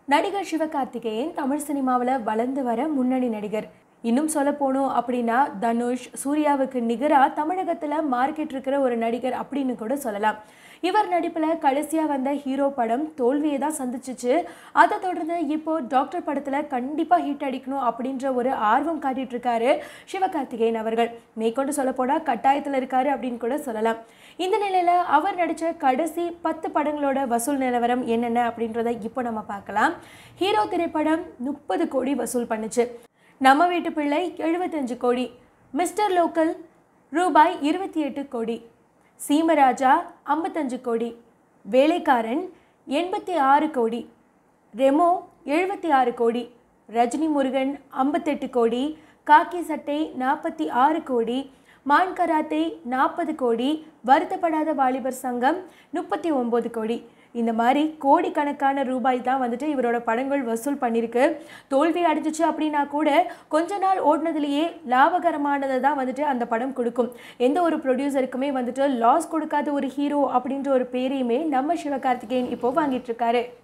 நடிகர் சிவகார்த்திகேயன் தமிழ் சினிமாவில் வளர்ந்து வர முன்னணி நடிகர் இன்னும் சொல்ல போனோம் அப்படின்னா தனுஷ் சூர்யாவுக்கு நிகராக தமிழகத்தில் மார்க்கெட் இருக்கிற ஒரு நடிகர் அப்படின்னு கூட சொல்லலாம் இவர் நடிப்பில் கடைசியாக வந்த ஹீரோ படம் தோல்வியை தான் சந்திச்சிச்சு அதை தொடர்ந்து இப்போ டாக்டர் படத்தில் கண்டிப்பாக ஹிட் அடிக்கணும் அப்படின்ற ஒரு ஆர்வம் காட்டிட்டு இருக்காரு சிவகார்த்திகேயன் அவர்கள் மேற்கொண்டு சொல்ல போனால் கட்டாயத்தில் இருக்காரு அப்படின்னு கூட சொல்லலாம் இந்த நிலையில் அவர் நடித்த கடைசி பத்து படங்களோட வசூல் நிலவரம் என்னென்ன அப்படின்றத இப்போ நம்ம பார்க்கலாம் ஹீரோ திரைப்படம் முப்பது கோடி வசூல் பண்ணுச்சு நம்ம வீட்டு பிள்ளை எழுபத்தஞ்சு கோடி மிஸ்டர் லோக்கல் ரூபாய் இருபத்தி எட்டு கோடி சீமராஜா ஐம்பத்தஞ்சு கோடி வேலைக்காரன் எண்பத்தி ஆறு கோடி ரெமோ எழுபத்தி ஆறு கோடி ரஜினி முருகன் ஐம்பத்தெட்டு கோடி காக்கி சட்டை நாற்பத்தி ஆறு கோடி மான் கராத்தே நாற்பது கோடி வருத்தப்படாத வாலிபர் சங்கம் முப்பத்தி ஒம்பது கோடி இந்த மாதிரி கோடிக்கணக்கான ரூபாய் தான் வந்துட்டு இவரோட படங்கள் வசூல் பண்ணியிருக்கு தோல்வி அடைஞ்சிச்சு அப்படின்னா கூட கொஞ்ச நாள் ஓடினதுலேயே லாபகரமானதை தான் வந்துட்டு அந்த படம் கொடுக்கும் எந்த ஒரு ப்ரொடியூசருக்குமே வந்துட்டு லாஸ் கொடுக்காத ஒரு ஹீரோ அப்படின்ற ஒரு பேரையுமே நம்ம சிவகார்த்திகேயன் இப்போ வாங்கிட்டு இருக்காரு